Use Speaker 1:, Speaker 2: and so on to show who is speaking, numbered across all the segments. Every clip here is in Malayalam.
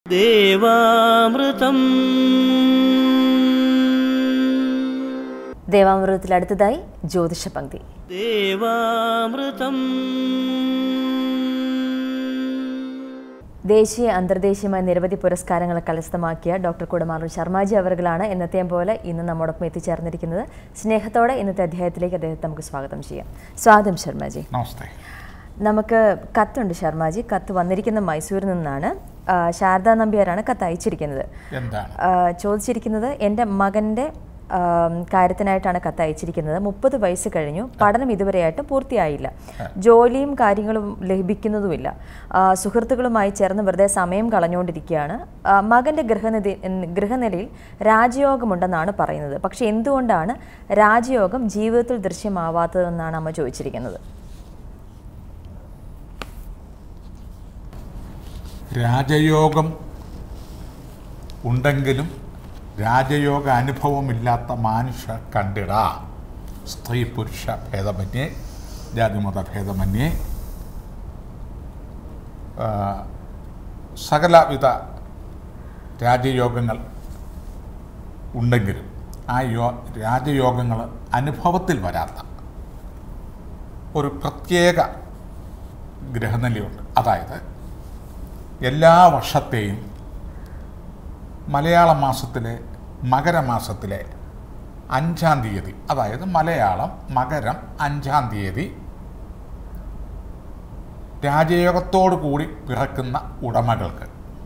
Speaker 1: ദേവാമൃതം
Speaker 2: ദേവാമൃതത്തിൽ അടുത്തതായി ജ്യോതിഷ പങ്ക്തി
Speaker 1: ദേവാമൃതം
Speaker 2: ദേശീയ അന്തർദേശീയമായ നിരവധി പുരസ്കാരങ്ങൾ കരസ്ഥമാക്കിയ ഡോക്ടർ കുടമാറു ശർമാജി അവർകളാണ് എന്നത്തെയും പോലെ ഇന്ന് നമ്മോടൊപ്പം എത്തിച്ചേർന്നിരിക്കുന്നത് സ്നേഹത്തോടെ ഇന്നത്തെ അധ്യായത്തിലേക്ക് അദ്ദേഹത്തെ നമുക്ക് സ്വാഗതം ചെയ്യാം സ്വാഗതം ശർമാജി
Speaker 3: നമസ്തേ
Speaker 2: നമുക്ക് കത്തുണ്ട് ശർമാജി കത്ത് വന്നിരിക്കുന്ന മൈസൂരിൽ നിന്നാണ് ആ, ശാരദാ നമ്പ്യാരാണ് കത്ത് അയച്ചിരിക്കുന്നത്
Speaker 3: എന്താണ്
Speaker 2: ആ, ചോദിച്ചിരിക്കുന്നത് എൻ്റെ മകൻ്റെ ആം, കാര്യത്തിനായിട്ടാണ് കത്ത് അയച്ചിരിക്കുന്നത് മുപ്പത് വയസ്സ് കഴിഞ്ഞു പഠനം ഇതുവരെയായിട്ട് പൂർത്തിയായില്ല ജോലിയും കാര്യങ്ങളും ലഭിക്കുന്നതുമില്ല ആ, സുഹൃത്തുക്കളുമായി ചേർന്ന് വെറുതെ സമയം കളഞ്ഞുകൊണ്ടിരിക്കുകയാണ് ആ, മകൻ്റെ ഗൃഹനിധി ഗൃഹനിലയിൽ രാജയോഗമുണ്ടെന്നാണ് പറയുന്നത് പക്ഷെ എന്തുകൊണ്ടാണ് രാജയോഗം ജീവിതത്തിൽ ദൃശ്യമാവാത്തതെന്നാണ് അമ്മ ചോദിച്ചിരിക്കുന്നത്
Speaker 3: രാജയോഗം ഉണ്ടെങ്കിലും രാജയോഗ അനുഭവമില്ലാത്ത മനുഷ്യ കണ്ടിട സ്ത്രീ പുരുഷ ഭേദമന്യേ ജാതിമത ഭേദമന്യേ ആ, സകലവിധ രാജയോഗങ്ങൾ ഉണ്ടെങ്കിലും ആ യോ രാജയോഗങ്ങൾ അനുഭവത്തിൽ വരാത്ത ഒരു പ്രത്യേക ഗ്രഹനിലയുണ്ട് അതായത് എല്ലാ വർഷത്തെയും മലയാള മാസത്തിലെ മകരമാസത്തിലെ അഞ്ചാം തീയതി അതായത് മലയാളം മകരം അഞ്ചാം തീയതി രാജയോഗത്തോടു കൂടി പിറക്കുന്ന ഉടമകൾക്ക്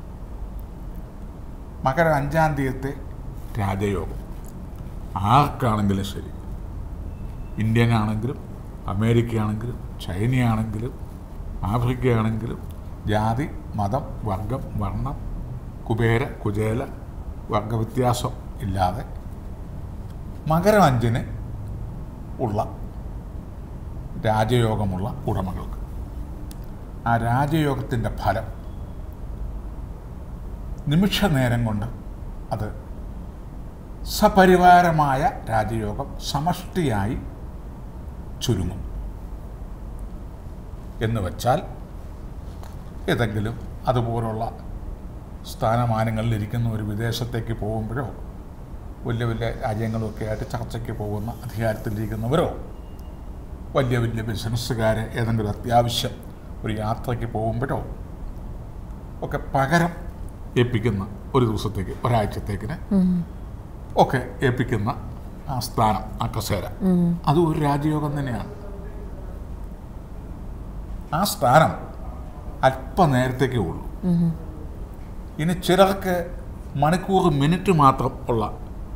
Speaker 3: മകരം അഞ്ചാം തീയതിത്തെ രാജയോഗം ആർക്കാണെങ്കിലും ശരി ഇന്ത്യൻ ആണെങ്കിലും അമേരിക്ക ആണെങ്കിലും ചൈനയാണെങ്കിലും ആഫ്രിക്കയാണെങ്കിലും ജാതി മതം വർഗം വർണ്ണം കുബേര കുചേല വർഗവ്യത്യാസം ഇല്ലാതെ മകരം അഞ്ചിന് ഉള്ള രാജയോഗമുള്ള ഉടമകൾക്ക് ആ രാജയോഗത്തിൻ്റെ ഫലം നിമിഷ നേരം കൊണ്ട് അത് സപരിവാരമായ രാജയോഗം സമഷ്ടിയായി ചുരുങ്ങും എന്ന് വച്ചാൽ ഏതെങ്കിലും അതുപോലുള്ള സ്ഥാനമാനങ്ങളിലിരിക്കുന്ന ഒരു വിദേശത്തേക്ക് പോകുമ്പോഴോ വലിയ വലിയ രാജ്യങ്ങളൊക്കെ ആയിട്ട് ചർച്ചയ്ക്ക് പോകുന്ന അധികാരത്തിലിരിക്കുന്നവരോ വലിയ വലിയ ബിസിനസ്സുകാർ ഏതെങ്കിലും അത്യാവശ്യം ഒരു യാത്രയ്ക്ക് പോകുമ്പോഴോ ഒക്കെ പകരം ഏൽപ്പിക്കുന്ന ഒരു ദിവസത്തേക്ക് ഒരാഴ്ചത്തേക്കിന് ഒക്കെ ഏൽപ്പിക്കുന്ന ആ സ്ഥാനം ആ കസേര അത് ഒരു രാജയോഗം തന്നെയാണ് ആ സ്ഥാനം അല്പനേരത്തേക്കേ ഉള്ളൂ ഇനി ചിലർക്ക് മണിക്കൂർ മിനിറ്റ് മാത്രം ഉള്ള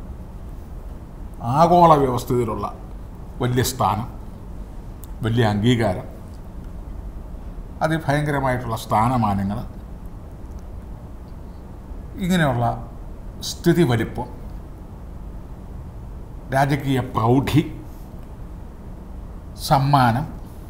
Speaker 3: ആഗോള വ്യവസ്ഥയിലുള്ള വലിയ സ്ഥാനം വലിയ അംഗീകാരം അതിഭയങ്കരമായിട്ടുള്ള സ്ഥാനമാനങ്ങൾ ഇങ്ങനെയുള്ള സ്ഥിതി വലിപ്പം രാജകീയ പ്രൗഢി സമ്മാനം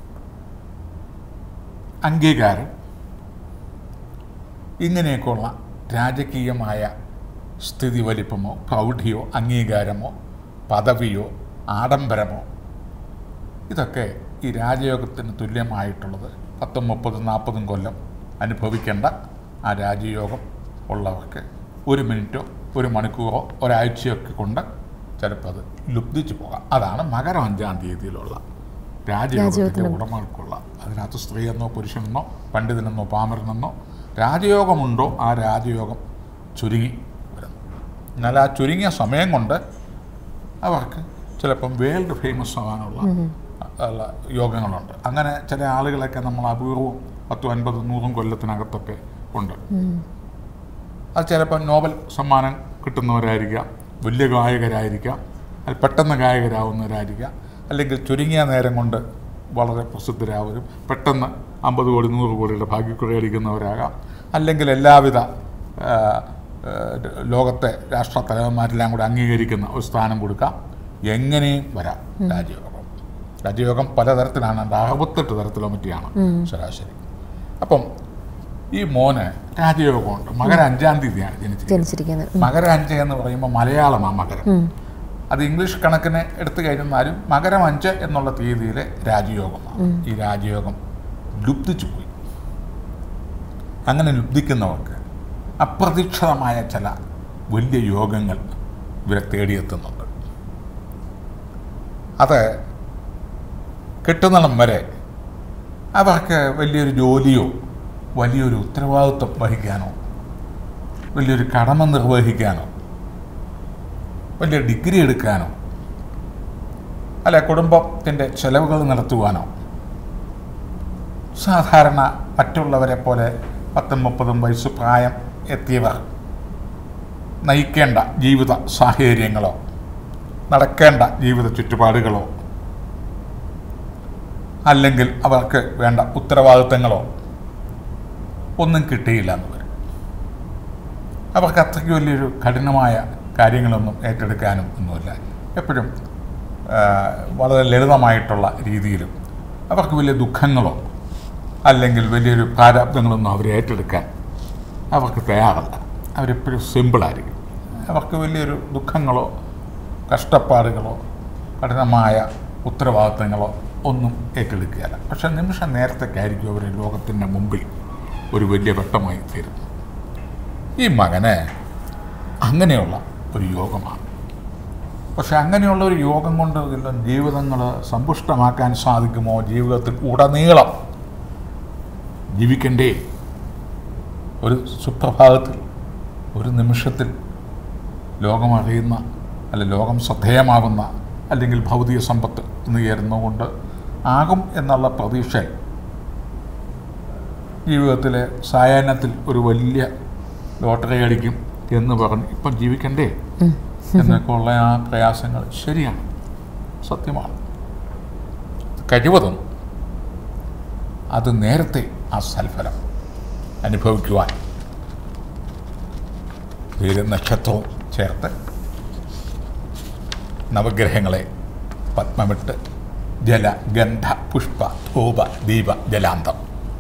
Speaker 3: അംഗീകാരം ഇങ്ങനെയൊക്കെയുള്ള രാജകീയമായ സ്ഥിതി വലിപ്പമോ പ്രൗഢിയോ അംഗീകാരമോ പദവിയോ ആഡംബരമോ ഇതൊക്കെ ഈ രാജയോഗത്തിന് തുല്യമായിട്ടുള്ളത് പത്തും മുപ്പതും നാൽപ്പതും കൊല്ലം അനുഭവിക്കേണ്ട ആ രാജയോഗം ഉള്ളവർക്ക് ഒരു മിനിറ്റോ ഒരു മണിക്കൂറോ ഒരാഴ്ചയൊക്കെ കൊണ്ട് ചിലപ്പോൾ അത് ലുബ്ധിച്ചു പോകാം അതാണ് മകരം അഞ്ചാം തീയതിയിലുള്ള രാജയോഗത്തിൻ്റെ ഉടമകൾക്കുള്ള അതിനകത്ത് സ്ത്രീയെന്നോ പുരുഷനെന്നോ പണ്ഡിതനെന്നോ പാമരനെന്നോ രാജയോഗമുണ്ടോ ആ രാജയോഗം ചുരുങ്ങി വരുന്നു എന്നാൽ ആ ചുരുങ്ങിയ സമയം കൊണ്ട് അവർക്ക് ചിലപ്പം വേൾഡ് ഫേമസ് ആവാനുള്ള ഉള്ള യോഗങ്ങളുണ്ട് അങ്ങനെ ചില ആളുകളൊക്കെ നമ്മൾ അപൂർവം പത്തും അൻപതും നൂറും കൊല്ലത്തിനകത്തൊക്കെ ഉണ്ട് അത് ചിലപ്പോൾ നോബൽ സമ്മാനം കിട്ടുന്നവരായിരിക്കാം വലിയ ഗായകരായിരിക്കാം അത് പെട്ടെന്ന് ഗായകരാവുന്നവരായിരിക്കാം അല്ലെങ്കിൽ ചുരുങ്ങിയ നേരം കൊണ്ട് വളരെ പ്രസിദ്ധരാവരും പെട്ടെന്ന് അമ്പത് കോടി നൂറ് കോടിയുടെ ഭാഗ്യക്കുറ അടിക്കുന്നവരാകാം അല്ലെങ്കിൽ എല്ലാവിധ ആ, ആ, ലോകത്തെ രാഷ്ട്ര തലവന്മാരെല്ലാം കൂടെ അംഗീകരിക്കുന്ന ഒരു സ്ഥാനം കൊടുക്കാം എങ്ങനെയും വരാം രാജയോഗം രാജയോഗം പലതരത്തിലാണ് അത് അറുപത്തെട്ട് തരത്തിലോ മറ്റിയാണ് ശരാശരി അപ്പം ഈ മോന് രാജയോഗമുണ്ട് മകര അഞ്ചാം തീയതിയാണ് ജനിച്ചത്
Speaker 2: ജനിച്ചിരിക്കുന്നത്
Speaker 3: മകര അഞ്ച് എന്ന് പറയുമ്പോൾ മലയാളമാണ് മകരം അത് ഇംഗ്ലീഷ് കണക്കിന് എടുത്തു കഴിഞ്ഞാലും മകരം അഞ്ച് എന്നുള്ള തീയതിയിലെ രാജയോഗമാണ് ഈ രാജയോഗം ലുബ്ധിച്ചു പോയി അങ്ങനെ ലുബ്ധിക്കുന്നവർക്ക് അപ്രതീക്ഷിതമായ ചില വലിയ യോഗങ്ങൾ ഇവരെ തേടിയെത്തുന്നുണ്ട് അത് കിട്ടുന്നിടം വരെ അവർക്ക് വലിയൊരു ജോലിയോ വലിയൊരു ഉത്തരവാദിത്വം വഹിക്കാനോ വലിയൊരു കടമ നിർവഹിക്കാനോ വലിയ ഡിഗ്രി എടുക്കാനോ അല്ല കുടുംബത്തിൻ്റെ ചെലവുകൾ നടത്തുവാനോ സാധാരണ മറ്റുള്ളവരെ പോലെ പത്തും മുപ്പതും വയസ്സ് പ്രായം എത്തിയവർ നയിക്കേണ്ട ജീവിത സാഹചര്യങ്ങളോ നടക്കേണ്ട ജീവിത ചുറ്റുപാടുകളോ അല്ലെങ്കിൽ അവർക്ക് വേണ്ട ഉത്തരവാദിത്തങ്ങളോ ഒന്നും കിട്ടിയില്ല എന്ന് വരും അവർക്ക് അത്രയ്ക്ക് വലിയൊരു കഠിനമായ കാര്യങ്ങളൊന്നും ഏറ്റെടുക്കാനും ഒന്നുമില്ല എപ്പോഴും ആ, വളരെ ലളിതമായിട്ടുള്ള രീതിയിലും അവർക്ക് വലിയ ദുഃഖങ്ങളോ അല്ലെങ്കിൽ വലിയൊരു പ്രാരാബ്ദങ്ങളൊന്നും അവർ ഏറ്റെടുക്കാൻ അവർക്ക് തയ്യാറല്ല അവരെപ്പോഴും സിമ്പിളായിരിക്കും അവർക്ക് വലിയൊരു ദുഃഖങ്ങളോ കഷ്ടപ്പാടുകളോ കഠിനമായ ഉത്തരവാദിത്തങ്ങളോ ഒന്നും ഏറ്റെടുക്കുകയില്ല പക്ഷെ നിമിഷ നേരത്തേക്കായിരിക്കും അവർ ലോകത്തിൻ്റെ മുമ്പിൽ ഒരു വലിയ വെട്ടമായി തീരുന്നത് ഈ മകന് അങ്ങനെയുള്ള ഒരു യോഗമാണ് പക്ഷെ അങ്ങനെയുള്ള ഒരു യോഗം കൊണ്ട് വല്ലതും ജീവിതങ്ങൾ സമ്പുഷ്ടമാക്കാൻ സാധിക്കുമോ ജീവിതത്തിൽ ഉടനീളം ജീവിക്കണ്ടേ ഒരു സുപ്രഭാതത്തിൽ ഒരു നിമിഷത്തിൽ ലോകം അറിയുന്ന അല്ല ലോകം ശ്രദ്ധേയമാവുന്ന അല്ലെങ്കിൽ ഭൗതിക സമ്പത്ത് എന്ന് ചേരുന്നതുകൊണ്ട് ആകും എന്നുള്ള പ്രതീക്ഷ ജീവിതത്തിലെ സായാഹ്നത്തിൽ ഒരു വലിയ ലോട്ടറി അടിക്കും എന്ന് പറഞ്ഞ് ഇപ്പം ജീവിക്കണ്ടേ എന്നൊക്കെ ഉള്ള ആ പ്രയാസങ്ങൾ ശരിയാണ് സത്യമാണ് കഴിവതും അത് നേരത്തെ ആ സൽഫലം അനുഭവിക്കുവാൻ വീര നക്ഷത്രവും ചേർത്ത് നവഗ്രഹങ്ങളെ പത്മമിട്ട് ജല ഗന്ധ പുഷ്പ ധൂപ ദീപ ജലാന്തം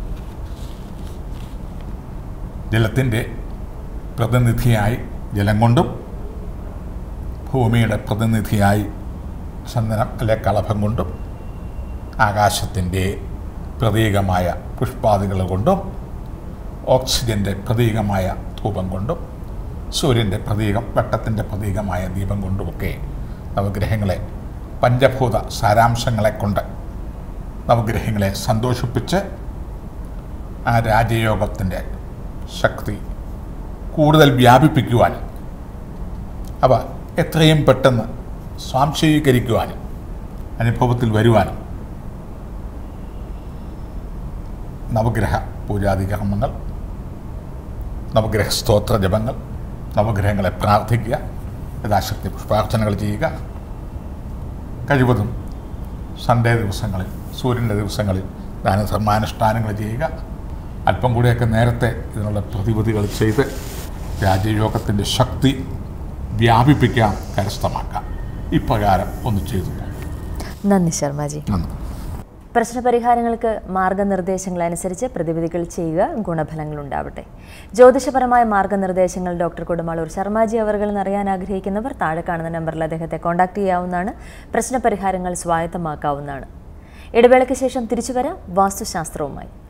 Speaker 3: ജലത്തിൻ്റെ പ്രതിനിധിയായി ജലം കൊണ്ടും ഭൂമിയുടെ പ്രതിനിധിയായി ചന്ദനം അല്ലെ കളഭം കൊണ്ടും ആകാശത്തിൻ്റെ പ്രതീകമായ പുഷ്പാദികൾ കൊണ്ടും ഓക്സിജൻ്റെ പ്രതീകമായ ധൂപം കൊണ്ടും സൂര്യൻ്റെ പ്രതീകം വട്ടത്തിൻ്റെ പ്രതീകമായ ദീപം കൊണ്ടുമൊക്കെ നവഗ്രഹങ്ങളെ പഞ്ചഭൂത സാരാംശങ്ങളെ കൊണ്ട് നവഗ്രഹങ്ങളെ സന്തോഷിപ്പിച്ച് ആ രാജയോഗത്തിൻ്റെ ശക്തി കൂടുതൽ വ്യാപിപ്പിക്കുവാനും അവ എത്രയും പെട്ടെന്ന് സ്വാംശീകരിക്കുവാനും അനുഭവത്തിൽ വരുവാനും നവഗ്രഹ പൂജാതി കർമ്മങ്ങൾ നവഗ്രഹ സ്തോത്ര ജപങ്ങൾ നവഗ്രഹങ്ങളെ പ്രാർത്ഥിക്കുക യഥാശക്തി പുഷ്പാർച്ചനകൾ ചെയ്യുക കഴിവതും സൺഡേ ദിവസങ്ങളിൽ സൂര്യൻ്റെ ദിവസങ്ങളിൽ ദാനധർമാനുഷ്ഠാനങ്ങൾ ചെയ്യുക അല്പം കൂടിയൊക്കെ നേരത്തെ ഇതിനുള്ള പ്രതിവിധികൾ ചെയ്ത് രാജയോഗത്തിൻ്റെ ശക്തി വ്യാപിപ്പിക്കാൻ കരസ്ഥമാക്കാം ഇപ്രകാരം ഒന്ന് ചെയ്തു നോക്കാം.
Speaker 2: നന്ദി ശർമ്മജി
Speaker 3: നന്ദി
Speaker 2: പ്രശ്നപരിഹാരങ്ങൾക്ക് മാർഗനിർദ്ദേശങ്ങൾ അനുസരിച്ച് പ്രതിവിധികൾ ചെയ്യുക ഗുണഫലങ്ങൾ ഉണ്ടാവട്ടെ ജ്യോതിഷപരമായ മാർഗനിർദ്ദേശങ്ങൾ ഡോക്ടർ കൊടുമാളൂർ ശർമാജി അവർകൾ അറിയാൻ ആഗ്രഹിക്കുന്നവർ താഴെ കാണുന്ന നമ്പറിൽ അദ്ദേഹത്തെ കോൺടാക്ട് ചെയ്യാവുന്നതാണ് പ്രശ്നപരിഹാരങ്ങൾ സ്വായത്തമാക്കാവുന്നതാണ് ഇടവേളയ്ക്ക് ശേഷം തിരിച്ചു വരാം വാസ്തുശാസ്ത്രവുമായി